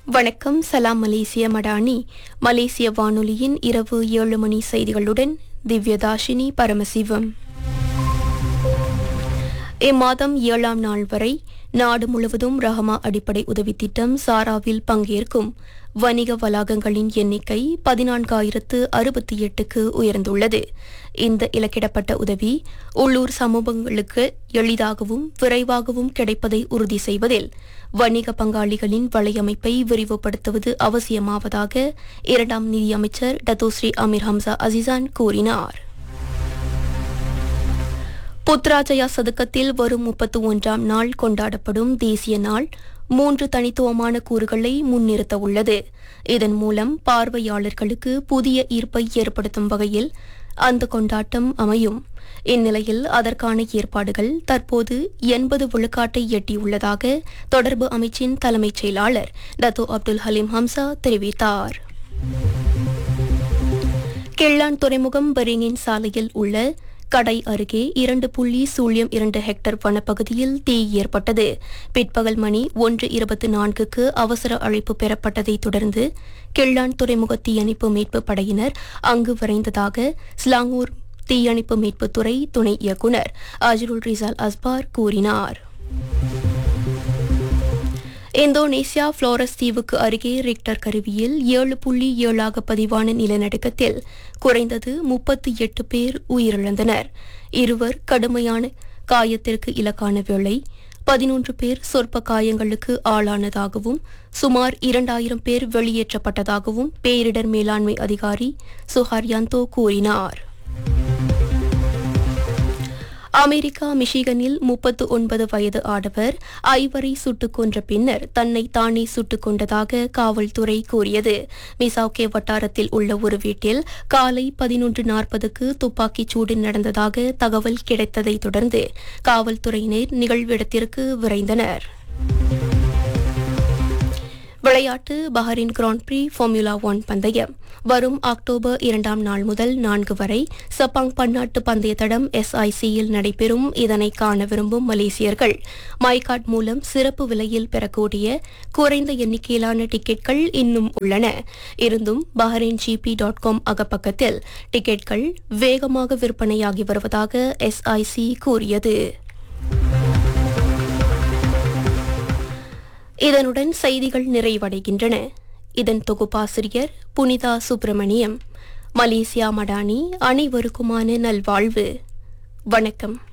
வணக்கம் சலாம் மலேசிய மடானி மலேசிய வானொலியின் இரவு ஏழு மணி செய்திகளுடன் திவ்யதாஷினி பரமசிவம் இம்மாதம் ஏழாம் நாள் வரை நாடு முழுவதும் ரஹமா அடிப்படை உதவித் திட்டம் சாராவில் பங்கேற்கும் வணிக வளாகங்களின் எண்ணிக்கை பதினான்காயிரத்து அறுபத்தி எட்டுக்கு உயர்ந்துள்ளது இந்த இலக்கிடப்பட்ட உதவி உள்ளூர் சமூகங்களுக்கு எளிதாகவும் விரைவாகவும் கிடைப்பதை உறுதி செய்வதில் வணிக பங்காளிகளின் வலையமைப்பை விரிவுபடுத்துவது அவசியமாவதாக இரண்டாம் நிதியமைச்சர் டத்தோஸ்ரீ அமீர் ஹம்சா அசிசான் கூறினார் புத்ராஜயா சதுக்கத்தில் வரும் முப்பத்து ஒன்றாம் நாள் கொண்டாடப்படும் தேசிய நாள் மூன்று தனித்துவமான கூறுகளை முன்னிறுத்த உள்ளது இதன் மூலம் பார்வையாளர்களுக்கு புதிய ஈர்ப்பை ஏற்படுத்தும் வகையில் அந்த கொண்டாட்டம் அமையும் இந்நிலையில் அதற்கான ஏற்பாடுகள் தற்போது எண்பது விழுக்காட்டை எட்டியுள்ளதாக தொடர்பு அமைச்சின் தலைமைச் செயலாளர் டத்தோ அப்துல் ஹலீம் ஹம்சா தெரிவித்தார் கிள்ளான் துறைமுகம் பெரிங்கின் சாலையில் உள்ள கடை அருகே இரண்டு புள்ளி சூழியம் இரண்டு ஹெக்டர் வனப்பகுதியில் தீ ஏற்பட்டது பிற்பகல் மணி ஒன்று இருபத்தி நான்குக்கு அவசர அழைப்பு பெறப்பட்டதை தொடர்ந்து கிள்ளான் துறைமுக தீயணைப்பு மீட்பு படையினர் அங்கு விரைந்ததாக ஸ்லாங்கூர் தீயணைப்பு மீட்புத்துறை துணை இயக்குநர் அஜருல் ரிசால் அஸ்பார் கூறினார் இந்தோனேசியா புளோரஸ் தீவுக்கு அருகே ரிக்டர் கருவியில் ஏழு புள்ளி ஏழாக பதிவான நிலநடுக்கத்தில் குறைந்தது முப்பத்தி எட்டு பேர் உயிரிழந்தனர் இருவர் கடுமையான காயத்திற்கு இலக்கான வேளை பதினொன்று பேர் சொற்ப காயங்களுக்கு ஆளானதாகவும் சுமார் இரண்டாயிரம் பேர் வெளியேற்றப்பட்டதாகவும் பேரிடர் மேலாண்மை அதிகாரி சுஹார்யாந்தோ கூறினார் அமெரிக்கா மிஷிகனில் முப்பத்து ஒன்பது வயது ஆடவர் ஐவரை சுட்டுக் கொன்ற பின்னர் தன்னை தானே சுட்டுக் கொண்டதாக காவல்துறை கூறியது மிசாவ்கே வட்டாரத்தில் உள்ள ஒரு வீட்டில் காலை பதினொன்று நாற்பதுக்கு துப்பாக்கிச் சூடு நடந்ததாக தகவல் கிடைத்ததை தொடர்ந்து காவல்துறையினர் நிகழ்விடத்திற்கு விரைந்தனர் விளையாட்டு Bahrain grand prix formula one பந்தயம் வரும் அக்டோபர் இரண்டாம் நாள் முதல் நான்கு வரை சப்பாங் பன்னாட்டு பந்தய தடம் எஸ்ஐசியில் நடைபெறும் இதனை காண விரும்பும் மலேசியர்கள் மைகாட் மூலம் சிறப்பு விலையில் பெறக்கூடிய குறைந்த எண்ணிக்கையிலான டிக்கெட்கள் இன்னும் உள்ளன இருந்தும் பஹ்ரைன் ஜிபி டாட் காம் அகப்பக்கத்தில் டிக்கெட்கள் வேகமாக விற்பனையாகி வருவதாக எஸ்ஐசி கூறியது இதனுடன் செய்திகள் நிறைவடைகின்றன இதன் தொகுப்பாசிரியர் புனிதா சுப்பிரமணியம் மலேசியா மடானி அனைவருக்குமான நல்வாழ்வு வணக்கம்